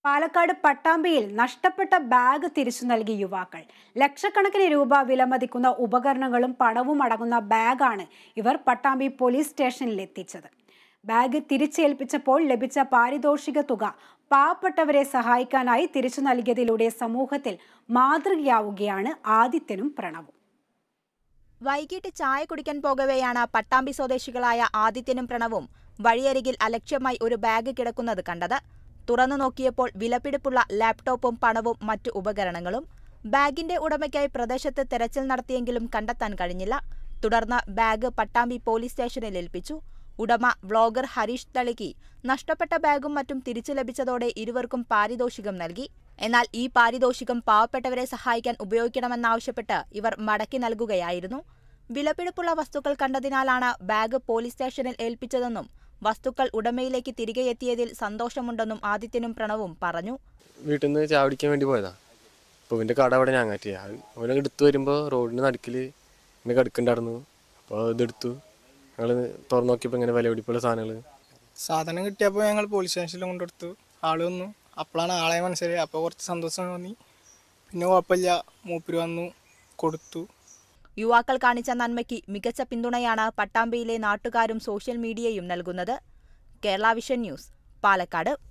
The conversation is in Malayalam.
പാലക്കാട് പട്ടാമ്പിയിൽ നഷ്ടപ്പെട്ട ബാഗ് തിരിച്ചു നൽകി യുവാക്കൾ ലക്ഷക്കണക്കിന് രൂപ വിലമതിക്കുന്ന ഉപകരണങ്ങളും പണവും അടങ്ങുന്ന ബാഗാണ് ഇവർ പട്ടാമ്പി പോലീസ് സ്റ്റേഷനിൽ എത്തിച്ചത് ബാഗ് തിരിച്ചേൽപ്പിച്ചപ്പോൾ ലഭിച്ച പാരിതോഷിക തുക പാവപ്പെട്ടവരെ സഹായിക്കാനായി തിരിച്ചു നൽകിയതിലൂടെ സമൂഹത്തിൽ മാതൃകയാവുകയാണ് ആദിത്യനും പ്രണവും വൈകിട്ട് ചായ കുടിക്കാൻ പോകവെയാണ് പട്ടാമ്പി സ്വദേശികളായ ആദിത്യനും പ്രണവും വഴിയരികിൽ അലക്ഷ്യമായി ഒരു ബാഗ് കിടക്കുന്നത് കണ്ടത് തുറന്നു നോക്കിയപ്പോൾ വിലപിടിപ്പുള്ള ലാപ്ടോപ്പും പണവും മറ്റു ഉപകരണങ്ങളും ബാഗിന്റെ ഉടമയ്ക്കായി പ്രദേശത്ത് തെരച്ചിൽ നടത്തിയെങ്കിലും കണ്ടെത്താൻ കഴിഞ്ഞില്ല തുടർന്ന് ബാഗ് പട്ടാമ്പി പോലീസ് സ്റ്റേഷനിൽ ഏൽപ്പിച്ചു ഉടമ വ്ളോഗർ ഹരീഷ് തളിക്ക് നഷ്ടപ്പെട്ട ബാഗും മറ്റും തിരിച്ചു ലഭിച്ചതോടെ ഇരുവർക്കും പാരിതോഷികം നൽകി എന്നാൽ ഈ പാരിതോഷികം പാവപ്പെട്ടവരെ സഹായിക്കാൻ ഉപയോഗിക്കണമെന്നാവശ്യപ്പെട്ട് ഇവർ മടക്കി നൽകുകയായിരുന്നു വിലപിടിപ്പുള്ള വസ്തുക്കൾ കണ്ടതിനാലാണ് ബാഗ് പോലീസ് സ്റ്റേഷനിൽ ഏൽപ്പിച്ചതെന്നും വസ്തുക്കൾ ഉടമയിലേക്ക് തിരികെ എത്തിയതിൽ സന്തോഷമുണ്ടെന്നും ആദിത്യനും പ്രണവും പറഞ്ഞു വീട്ടിൽ നിന്ന് ചായ കുടിക്കാൻ വേണ്ടി പോയതാ അപ്പോൾ ഇവൻ്റെ കട അവിടെ ഞാങ്ങാറ്റിയ അവനെ എടുത്തു വരുമ്പോൾ റോഡിന് നടുക്കിൽ ഇങ്ങനെ കിടക്കുന്നുണ്ടായിരുന്നു അപ്പോൾ ഇതെടുത്തു ഞങ്ങൾ തുറന്നു നോക്കിയപ്പോൾ ഇങ്ങനെ വില പിടിപ്പുള്ള സാധനങ്ങൾ സാധനം കിട്ടിയപ്പോൾ ഞങ്ങൾ പോലീസ് സ്റ്റേഷനിൽ കൊണ്ടെടുത്തു ആള് വന്നു അപ്പോഴാണ് ആളെ മനസ്സിലായി അപ്പോൾ കുറച്ച് സന്തോഷം തോന്നി പിന്നെ കുഴപ്പമില്ല മൂപ്പര് വന്നു കൊടുത്തു യുവാക്കൾ കാണിച്ച നന്മയ്ക്ക് മികച്ച പിന്തുണയാണ് പട്ടാമ്പിയിലെ നാട്ടുകാരും സോഷ്യൽ മീഡിയയും നൽകുന്നത് കേരള വിഷൻ ന്യൂസ് പാലക്കാട്